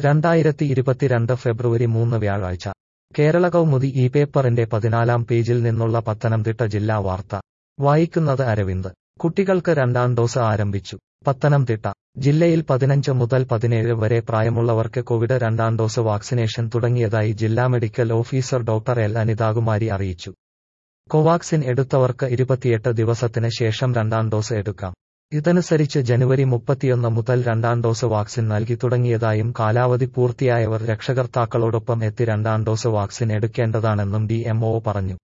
രണ്ടായിരത്തി ഇരുപത്തിരണ്ട് ഫെബ്രുവരി മൂന്ന് വ്യാഴാഴ്ച കേരള കൗമുദി ഈ പേപ്പറിന്റെ പതിനാലാം പേജിൽ നിന്നുള്ള പത്തനംതിട്ട ജില്ലാ വാർത്ത വായിക്കുന്നത് അരവിന്ദ് കുട്ടികൾക്ക് രണ്ടാം ഡോസ് ആരംഭിച്ചു പത്തനംതിട്ട ജില്ലയിൽ പതിനഞ്ച് മുതൽ പതിനേഴ് വരെ പ്രായമുള്ളവർക്ക് കോവിഡ് രണ്ടാം ഡോസ് വാക്സിനേഷൻ തുടങ്ങിയതായി ജില്ലാ medical officer doctor L Anithakumari അറിയിച്ചു കോവാക്സിൻ എടുത്തവർക്ക് ഇരുപത്തിയെട്ട് ദിവസത്തിന് ശേഷം രണ്ടാം ഡോസ് എടുക്കാം ഇതനുസരിച്ച് ജനുവരി മുപ്പത്തിയൊന്ന് മുതൽ രണ്ടാം ഡോസ് വാക്സിൻ നൽകി തുടങ്ങിയതായും കാലാവധി പൂർത്തിയായവർ രക്ഷകർത്താക്കളോടൊപ്പം എത്തി രണ്ടാം ഡോസ് വാക്സിൻ എടുക്കേണ്ടതാണെന്നും ഡി പറഞ്ഞു